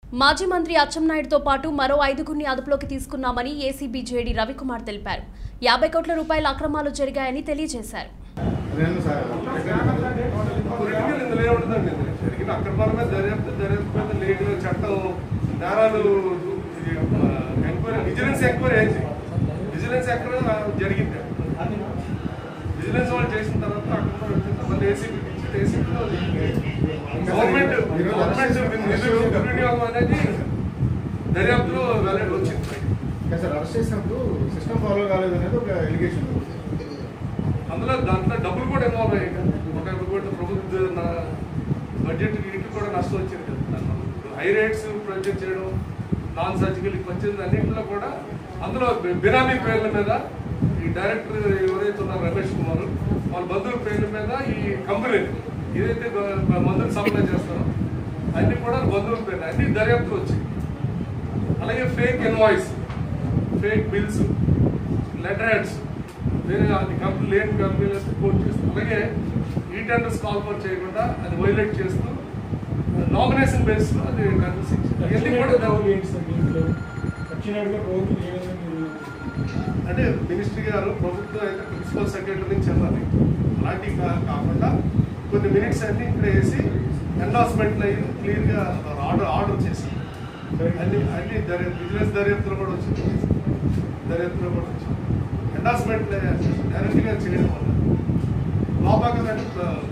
మాజీ మంత్రి అచ్చెన్నాయుడుతో పాటు మరో ఐదుగురిని అదుపులోకి తీసుకున్నామని ఏసీబీ జేడీ రవికుమార్ తెలిపారు యాభై కోట్ల రూపాయల అక్రమాలు జరిగాయని తెలియజేశారు అదేనా సార్ పొలిటికల్ ఇందులో ఏముంటుందండి జరిగిన అక్రమాల మీద దర్యాప్తు దర్యాప్తు మీద లేదు చట్టం నేరాలు ఇది, ఆ, ఎంక్వైరీ విజిలెన్స్ ఎంక్వైరీ అయింది విజిలెన్స్ ఎంక్వైరీ జరిగింది విజిలెన్స్ వాళ్ళు చేసిన తర్వాత అక్రమం వచ్చిన తర్వాత ఏసీబీ ఇచ్చి ఏసీబీలో గవర్నమెంట్ గవర్నమెంట్ నిధులు దుర్వినియోగం అనేది దర్యాప్తులో వెల్లడి వచ్చింది ఇంకా సార్ అరెస్ట్ చేసినప్పుడు సిస్టమ్ ఫాలో కాలేదు అనేది ఒక ఎలిగేషన్ అందులో దాంట్లో డబ్బులు కూడా ఇన్వాల్వ్ అయ్యాయి కదా ఒక కూడా ప్రభుత్వ నా- బడ్జెట్ వీటికి కూడా నష్టం వచ్చింది కదా దానివల్ల. హై రేట్స్ ప్రొజెక్ట్ చేయడం నాన్ సర్జికల్ వచ్చేది అన్నింటిలో కూడా అందులో బి- బినామీ పేర్ల మీద ఈ డైరెక్టర్ ఎవరైతే ఉన్నారో రమేష్ కుమార్ వాళ్ళ బంధువుల పేర్ల మీద ఈ కంపెనీ ఏదైతే గ- మందులు సప్లై చేస్తారో అన్ని కూడా బంధువుల పేర్లు అన్ని దర్యాప్తులు వచ్చాయి అలాగే fake invoice fake bills letter heads వేరే అది కంపెనీ లేని కంపెనీలు రిపోర్ట్ చేస్తూ అలాగే ఈ టెండర్స్ కాల్ఫర్ చేయకుండా అది వైలేట్ చేస్తూ నామినేషన్ బేస్ లో అది కన్సిస్ట్ ఇవన్నీ కూడా వచ్చినట్టుగా రోజు ఏ విధంగా మీరు అంటే మినిస్ట్రీ గారు ప్రభుత్వం అయితే ప్రిన్సిపల్ సెక్రటరీ నుంచి వెళ్ళాలి అలాంటివి కా- కాకుండా కొన్ని మినిట్స్ అన్ని ఇక్కడ వేసి ఎండార్స్మెంట్లు అయ్యి క్లియర్ గా ఆర్డర్ ఆర్డర్ చేసి అన్ని అన్ని దర్యాప్తు బిజినెస్ దర్యాప్తులు కూడా వచ్చింది దర్యాప్తులో కూడా వచ్చింది ఎండార్స్మెంట్ డైరెక్ట్ గా చేయడం వల్ల లోపాగా అది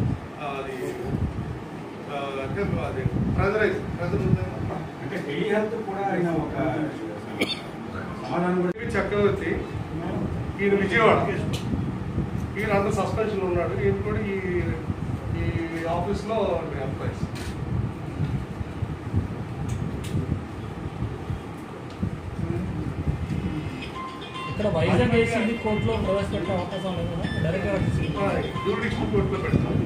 ఆ, అంటే అది ప్రెజరైజ్ ప్రెజర్ ఉందేమో అంటే టెలి హెల్త్ కూడా ఆయన ఒక సమాధానం కూడా ఈ చక్రవర్తి ఈయన విజయవాడ ఈయన అంత సస్పెన్షన్ ఉన్నాడు ఈయన కూడా ఈ ఈ ఆఫీస్లో ఎంప్లాయీస్ ఇక్కడ వైజాగ్ ఏసీబీ కోర్టులో ప్రవేశపెట్టే అవకాశం లేదు డైరెక్ట్ జ్యూడిషియల్ కోర్టులో పెడతాం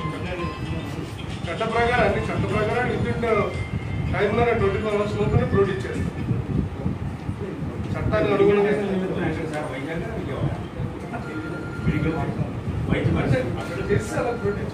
చట్ట ప్రకారం అన్ని చట్ట ప్రకారం విత్ టైంలోనే ట్వంటీ ఫోర్ అవర్స్ లోపలే ప్రొడ్యూస్ చేస్తాం చట్టాన్ని అనుగుణంగా నిమిత్తం ఎక్కడ సార్ వైజాగ్ విజయవాడ మెడికల్ వైద్యం అంటే అక్కడ చేస్తే అలా ప్రొడ్యూస్